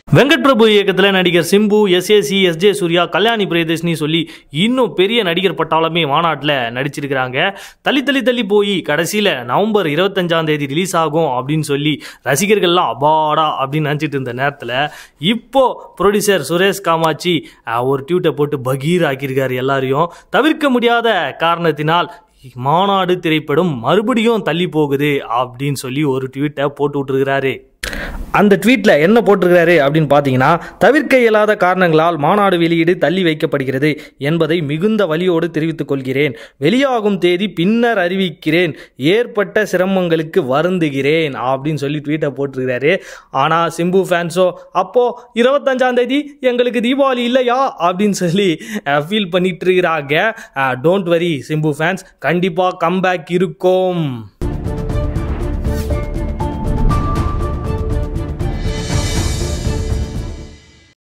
வெங்கட் பிரபு இயக்கத்தில் நடிகர் Simbu SAC SJ Suryah Kalyani Priyadarshini சொல்லி இன்னும் பெரிய நடிகர் பட்டாளமே மாநாட்டில் நடிச்சிருக்கிறாங்க தள்ளி தள்ளி தள்ளி போய் கடைசியில் நவம்பர் இருபத்தஞ்சாம் தேதி ரிலீஸ் ஆகும் அப்படின்னு சொல்லி ரசிகர்கள்லாம் அபாடா அப்படின்னு நினச்சிட்டு இருந்த நேரத்தில் இப்போ ப்ரொடியூசர் சுரேஷ் காமாட்சி அஹ், ஒரு ட்வீட்டை போட்டு பகீர் ஆக்கியிருக்காரு எல்லாரையும் தவிர்க்க முடியாத காரணத்தினால் மாநாடு திரைப்படம் மறுபடியும் தள்ளி போகுது அப்படின்னு சொல்லி ஒரு ட்வீட்டை போட்டு விட்டுருக்கிறாரு அந்த ட்வீட்டில் என்ன போட்டிருக்கிறாரு அப்படின்னு பார்த்தீங்கன்னா தவிர்க்க இயலாத காரணங்களால் மாநாடு வெளியீடு தள்ளி வைக்கப்படுகிறது என்பதை மிகுந்த வலியோடு தெரிவித்துக் கொள்கிறேன் வெளியாகும் தேதி பின்னர் அறிவிக்கிறேன் ஏற்பட்ட சிரமங்களுக்கு வருந்துகிறேன் அப்படின்னு சொல்லி ட்வீட்டை போட்டிருக்கிறாரு ஆனால் சிம்பு ஃபேன்ஸோ அப்போ இருபத்தஞ்சாம் தேதி எங்களுக்கு தீபாவளி இல்லையா அப்படின்னு சொல்லி ஃபீல் பண்ணிட்டு இருக்கிறாங்க டோன்ட் வரி சிம்பு ஃபேன்ஸ் கண்டிப்பாக கம்பேக் இருக்கும்